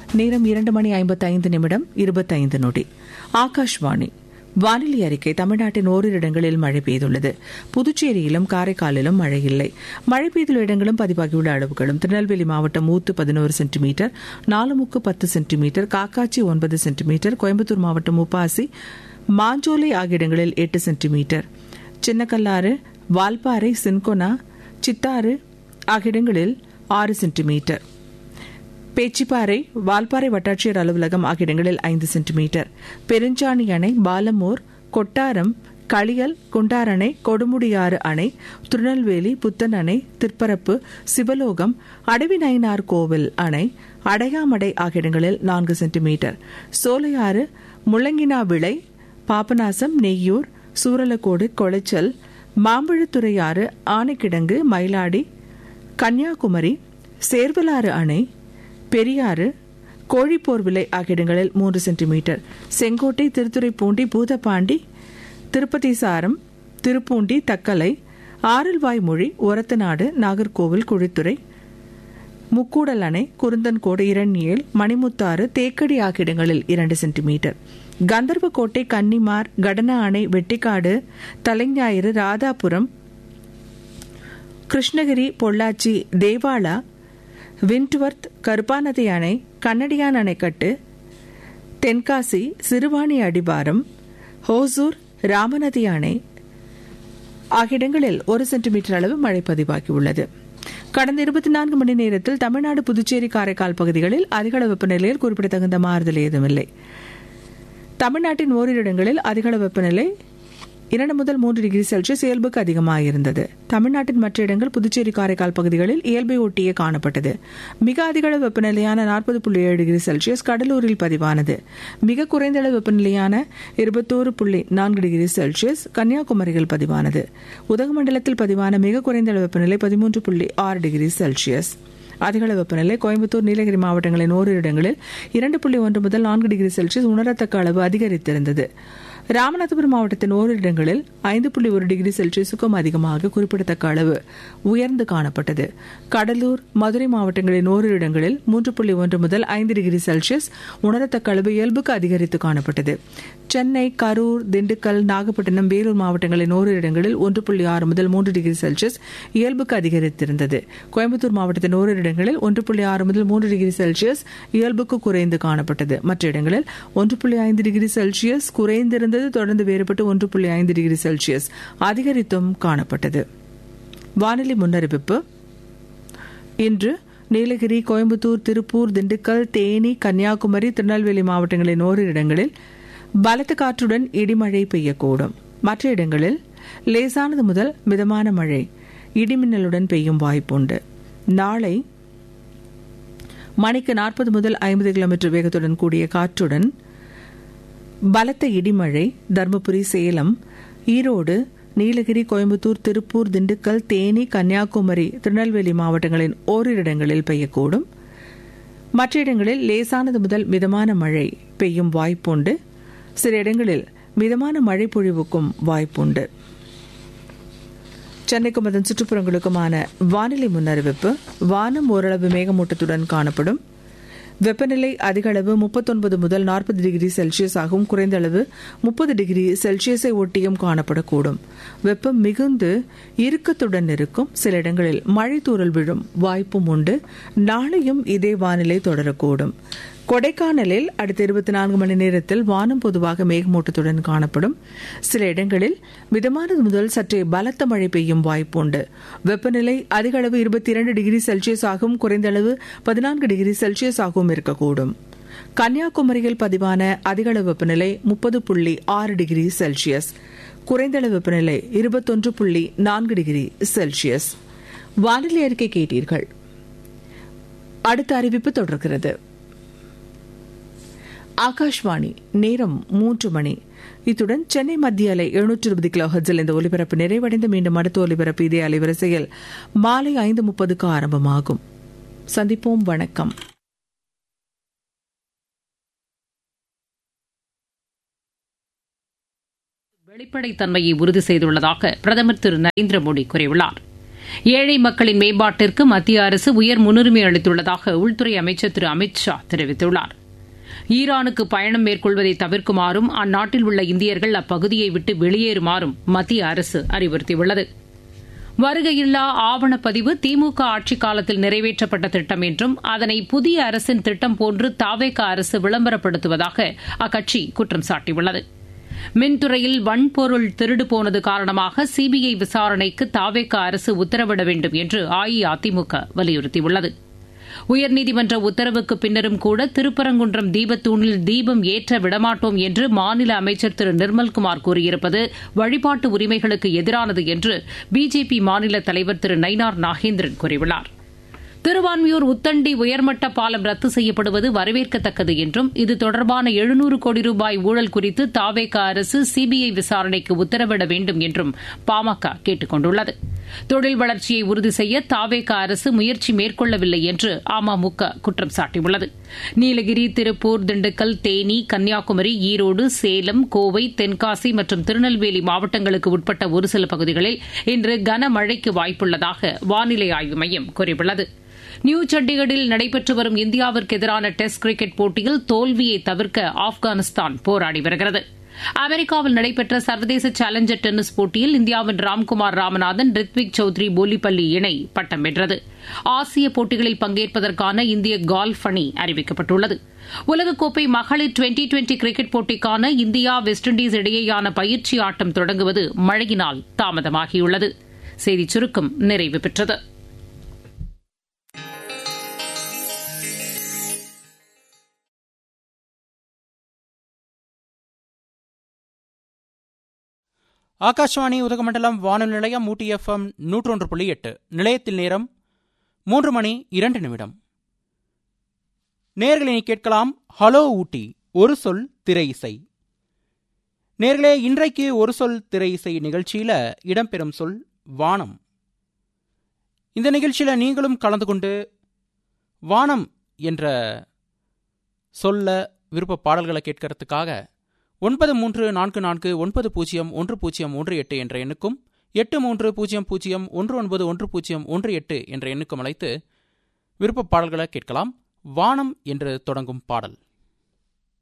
நேரம் இரண்டு மணி ஐம்பத்தைந்து நிமிடம் இருபத்தைந்து நொடி ஆகாஷ்வாணி வானிலை அறிக்கை தமிழ்நாட்டின் ஓரிரு இடங்களில் மழை பெய்துள்ளது புதுச்சேரியிலும் காரைக்காலிலும் மழை இல்லை மழை பெய்துள்ள இடங்களும் பதிவாகியுள்ள அளவுகளும் திருநெல்வேலி மாவட்டம் ஊத்து பதினோரு சென்டிமீட்டர் நாலுமுக்கு பத்து சென்டிமீட்டர் காக்காச்சி ஒன்பது சென்டிமீட்டர் கோயம்புத்தூர் மாவட்டம் உப்பாசி மாஞ்சோலை ஆகிய இடங்களில் எட்டு சென்டிமீட்டர் சின்னக்கல்லாறு வால்பாறை சின்கொனா சித்தாறு ஆகிய இடங்களில் ஆறு சென்டிமீட்டர் பேச்சிப்பாறை வால்பாறை வட்டாட்சியர் அலுவலகம் ஆகிய இடங்களில் ஐந்து சென்டிமீட்டர் பெருஞ்சாணி அணை பாலமூர் கொட்டாரம் களியல் குண்டார் அணை கொடுமுடியாறு அணை திருநெல்வேலி புத்தன் அணை திற்பரப்பு சிவலோகம் அடவிநயினார் கோவில் அணை அடையாமடை ஆகிய இடங்களில் நான்கு சென்டிமீட்டர் சோலையாறு முள்ளங்கினா விளை பாபநாசம் நெய்யூர் சூரலக்கோடு கொளைச்சல் மாம்பழத்துறையாறு ஆனைக்கிடங்கு மயிலாடி கன்னியாகுமரி சேர்வலாறு அணை பெரியாறு கோழிப்போர் விலை ஆகிய இடங்களில் மூன்று சென்டிமீட்டர் செங்கோட்டை திருத்துறைப்பூண்டி பூதப்பாண்டி திருப்பதி சாரம் திருப்பூண்டி தக்கலை ஆரல்வாய்மொழி ஒரத்தநாடு நாகர்கோவில் குழித்துறை முக்கூடல் அணை குருந்தன்கோடு இரண்யேல் மணிமுத்தாறு தேக்கடி ஆகிய இடங்களில் இரண்டு சென்டிமீட்டர் கந்தர்வக்கோட்டை கன்னிமார் கடன அணை வெட்டிக்காடு தலைஞாயிறு ராதாபுரம் கிருஷ்ணகிரி பொள்ளாச்சி தேவாலா விண்ட்வர்த் கருப்பாநதி அணை கண்ணடியான் அணைக்கட்டு தென்காசி சிறுவாணி அடிவாரம் ஹோசூர் ராமநதி அணை ஆகிய இடங்களில் ஒரு சென்டிமீட்டர் அளவு மழை பதிவாகியுள்ளது கடந்த இருபத்தி நான்கு மணி நேரத்தில் தமிழ்நாடு புதுச்சேரி காரைக்கால் பகுதிகளில் அதிகளவு வெப்பநிலையில் குறிப்பிடத்தகுந்த மாறுதல் ஏதுமில்லை தமிழ்நாட்டின் ஓரிரு இடங்களில் அதிகளவு வெப்பநிலை இரண்டு முதல் மூன்று டிகிரி செல்சியஸ் இயல்புக்கு அதிகமாக இருந்தது தமிழ்நாட்டின் மற்ற இடங்கள் புதுச்சேரி காரைக்கால் பகுதிகளில் இயல்பை ஒட்டியே காணப்பட்டது மிக அதிக அளவு வெப்பநிலையான நாற்பது புள்ளி ஏழு டிகிரி செல்சியஸ் கடலூரில் பதிவானது மிக குறைந்த அளவு வெப்பநிலையான இருபத்தோரு புள்ளி நான்கு டிகிரி செல்சியஸ் கன்னியாகுமரியில் பதிவானது உதகமண்டலத்தில் பதிவான மிக குறைந்த அளவு வெப்பநிலை பதிமூன்று புள்ளி ஆறு டிகிரி செல்சியஸ் அதிகள வெப்பநிலை கோயம்புத்தூர் நீலகிரி மாவட்டங்களின் ஓரிரு இடங்களில் இரண்டு புள்ளி ஒன்று முதல் நான்கு டிகிரி செல்சியஸ் உணரத்தக்க அளவு அதிகரித்திருந்தது ராமநாதபுரம் மாவட்டத்தின் ஓரிரு இடங்களில் ஐந்து புள்ளி ஒரு டிகிரி செல்சியஸுக்கும் அதிகமாக குறிப்பிடத்தக்க அளவு உயர்ந்து காணப்பட்டது கடலூர் மதுரை மாவட்டங்களின் ஓரிரு இடங்களில் மூன்று புள்ளி ஒன்று முதல் ஐந்து டிகிரி செல்சியஸ் உணரத்தக்க அளவு இயல்புக்கு அதிகரித்து காணப்பட்டது சென்னை கரூர் திண்டுக்கல் நாகப்பட்டினம் வேலூர் மாவட்டங்களின் ஓரிரு இடங்களில் ஒன்று புள்ளி ஆறு முதல் மூன்று டிகிரி செல்சியஸ் இயல்புக்கு அதிகரித்திருந்தது கோயம்புத்தூர் மாவட்டத்தின் ஓரிரு இடங்களில் ஒன்று புள்ளி ஆறு முதல் மூன்று டிகிரி செல்சியஸ் இயல்புக்கு குறைந்து காணப்பட்டது மற்ற இடங்களில் ஒன்று புள்ளி ஐந்து டிகிரி செல்சியஸ் குறைந்திருந்தது தொடர்ந்து வேறுபட்டு ஒன்று புள்ளி ஐந்து டிகிரி செல்சியஸ் அதிகரித்தும் காணப்பட்டது வானிலை முன்னறிவிப்பு இன்று நீலகிரி கோயம்புத்தூர் திருப்பூர் திண்டுக்கல் தேனி கன்னியாகுமரி திருநெல்வேலி மாவட்டங்களின் ஓரிரு இடங்களில் பலத்த காற்றுடன் இடிமழை பெய்யக்கூடும் மற்ற இடங்களில் லேசானது முதல் மிதமான மழை இடிமின்னலுடன் பெய்யும் வாய்ப்புண்டு நாளை மணிக்கு நாற்பது முதல் ஐம்பது கிலோமீட்டர் வேகத்துடன் கூடிய காற்றுடன் பலத்த இடிமழை தருமபுரி சேலம் ஈரோடு நீலகிரி கோயம்புத்தூர் திருப்பூர் திண்டுக்கல் தேனி கன்னியாகுமரி திருநெல்வேலி மாவட்டங்களின் ஓரிரு இடங்களில் பெய்யக்கூடும் மற்ற இடங்களில் லேசானது முதல் மிதமான மழை பெய்யும் வாய்ப்புண்டு சில இடங்களில் மிதமான மழை பொழிவுக்கும் வாய்ப்புண்டு சென்னைக்கும் அதன் சுற்றுப்புறங்களுக்குமான வானிலை முன்னறிவிப்பு வானம் ஓரளவு மேகமூட்டத்துடன் காணப்படும் வெப்பநிலை அதிக அளவு முப்பத்தொன்பது முதல் நாற்பது டிகிரி செல்சியஸ் ஆகவும் குறைந்த அளவு முப்பது டிகிரி செல்சியஸை ஒட்டியும் காணப்படக்கூடும் வெப்பம் மிகுந்து இறுக்கத்துடன் இருக்கும் சில இடங்களில் மழை தூறல் விழும் வாய்ப்பும் உண்டு நாளையும் இதே வானிலை தொடரக்கூடும் கொடைக்கானலில் அடுத்த இருபத்தி நான்கு மணி நேரத்தில் வானம் பொதுவாக மேகமூட்டத்துடன் காணப்படும் சில இடங்களில் மிதமானது முதல் சற்றே பலத்த மழை பெய்யும் வாய்ப்புண்டு வெப்பநிலை அதிக அளவு இருபத்தி இரண்டு டிகிரி செல்சியஸ் ஆகவும் குறைந்த அளவு பதினான்கு டிகிரி செல்சியஸ் ஆகவும் இருக்கக்கூடும் கன்னியாகுமரியில் பதிவான அதிகளவு வெப்பநிலை முப்பது புள்ளி ஆறு டிகிரி செல்சியஸ் குறைந்தளவு வெப்பநிலை இருபத்தொன்று புள்ளி நான்கு டிகிரி செல்சியஸ் வானிலை அறிக்கை கேட்டீர்கள் அடுத்த அறிவிப்பு தொடர்கிறது ஆகாஷ்வாணி நேரம் மூன்று மணி இத்துடன் சென்னை மத்திய அலை எழுநூற்று இருபது கிலோ ஹர்ஜில் இந்த ஒலிபரப்பு நிறைவடைந்து மீண்டும் அடுத்த ஒலிபரப்பு இதே அலைவரிசையில் மாலை ஐந்து முப்பதுக்கு ஆரம்பமாகும் சந்திப்போம் வணக்கம் வெளிப்படைத்தன்மையை உறுதி செய்துள்ளதாக பிரதமர் திரு நரேந்திர மோடி கூறியுள்ளார் ஏழை மக்களின் மேம்பாட்டிற்கு மத்திய அரசு உயர் முன்னுரிமை அளித்துள்ளதாக உள்துறை அமைச்சர் திரு அமித் ஷா தெரிவித்துள்ளார் ஈரானுக்கு பயணம் மேற்கொள்வதை தவிர்க்குமாறும் அந்நாட்டில் உள்ள இந்தியர்கள் அப்பகுதியை விட்டு வெளியேறுமாறும் மத்திய அரசு அறிவுறுத்தியுள்ளது வருகையில்லா ஆவணப்பதிவு திமுக ஆட்சிக் காலத்தில் நிறைவேற்றப்பட்ட திட்டம் என்றும் அதனை புதிய அரசின் திட்டம் போன்று தாவேக அரசு விளம்பரப்படுத்துவதாக அக்கட்சி குற்றம் சாட்டியுள்ளது மின்துறையில் வன்பொருள் திருடு போனது காரணமாக சிபிஐ விசாரணைக்கு தாவேக அரசு உத்தரவிட வேண்டும் என்று அஇஅதிமுக வலியுறுத்தியுள்ளது உயர்நீதிமன்ற உத்தரவுக்கு பின்னரும் கூட திருப்பரங்குன்றம் தீபத்தூணில் தீபம் ஏற்ற விடமாட்டோம் என்று மாநில அமைச்சர் திரு நிர்மல்குமார் கூறியிருப்பது வழிபாட்டு உரிமைகளுக்கு எதிரானது என்று பிஜேபி மாநில தலைவர் திரு நயினார் நாகேந்திரன் கூறியுள்ளார் திருவான்மியூர் உத்தண்டி உயர்மட்ட பாலம் ரத்து செய்யப்படுவது வரவேற்கத்தக்கது என்றும் இது தொடர்பான எழுநூறு கோடி ரூபாய் ஊழல் குறித்து தாவேக அரசு சிபிஐ விசாரணைக்கு உத்தரவிட வேண்டும் என்றும் பாமக கேட்டுக் கொண்டுள்ளது தொழில் வளர்ச்சியை உறுதி செய்ய தாவேக அரசு முயற்சி மேற்கொள்ளவில்லை என்று அமமுக குற்றம் சாட்டியுள்ளது நீலகிரி திருப்பூர் திண்டுக்கல் தேனி கன்னியாகுமரி ஈரோடு சேலம் கோவை தென்காசி மற்றும் திருநெல்வேலி மாவட்டங்களுக்கு உட்பட்ட ஒரு சில பகுதிகளில் இன்று கனமழைக்கு வாய்ப்புள்ளதாக வானிலை ஆய்வு மையம் கூறியுள்ளது நியூ சண்டிகரில் நடைபெற்று வரும் இந்தியாவிற்கு எதிரான டெஸ்ட் கிரிக்கெட் போட்டியில் தோல்வியை தவிர்க்க ஆப்கானிஸ்தான் போராடி வருகிறது அமெரிக்காவில் நடைபெற்ற சர்வதேச சேலஞ்சர் டென்னிஸ் போட்டியில் இந்தியாவின் ராம்குமார் ராமநாதன் ரித்விக் சௌத்ரி போலிப்பள்ளி இணை பட்டம் வென்றது ஆசிய போட்டிகளில் பங்கேற்பதற்கான இந்திய கால்ஃப் அணி அறிவிக்கப்பட்டுள்ளது உலகக்கோப்பை மகளிர் டுவெண்டி டுவெண்டி கிரிக்கெட் போட்டிக்கான இந்தியா வெஸ்ட் இண்டீஸ் இடையேயான பயிற்சி ஆட்டம் தொடங்குவது மழையினால் தாமதமாகியுள்ளது செய்திச் சுருக்கம் நிறைவு பெற்றது ஆகாஷ்வாணி உதகமண்டலம் வானொலி நிலையம் ஊட்டி எஃப்எம் நூற்றொன்று புள்ளி எட்டு நிலையத்தில் நேரம் மூன்று மணி இரண்டு நிமிடம் நேர்களை கேட்கலாம் ஹலோ ஊட்டி ஒரு சொல் திரை இசை நேர்களே இன்றைக்கு ஒரு சொல் திரை இசை நிகழ்ச்சியில் இடம்பெறும் சொல் வானம் இந்த நிகழ்ச்சியில் நீங்களும் கலந்து கொண்டு வானம் என்ற சொல்ல விருப்ப பாடல்களை கேட்கறதுக்காக ஒன்பது மூன்று நான்கு நான்கு ஒன்பது பூஜ்ஜியம் ஒன்று பூஜ்ஜியம் ஒன்று எட்டு என்ற எண்ணுக்கும் எட்டு மூன்று பூஜ்ஜியம் பூஜ்ஜியம் ஒன்று ஒன்பது ஒன்று பூஜ்ஜியம் ஒன்று எட்டு என்ற எண்ணுக்கும் அழைத்து விருப்ப பாடல்களை கேட்கலாம் வானம் என்று தொடங்கும் பாடல்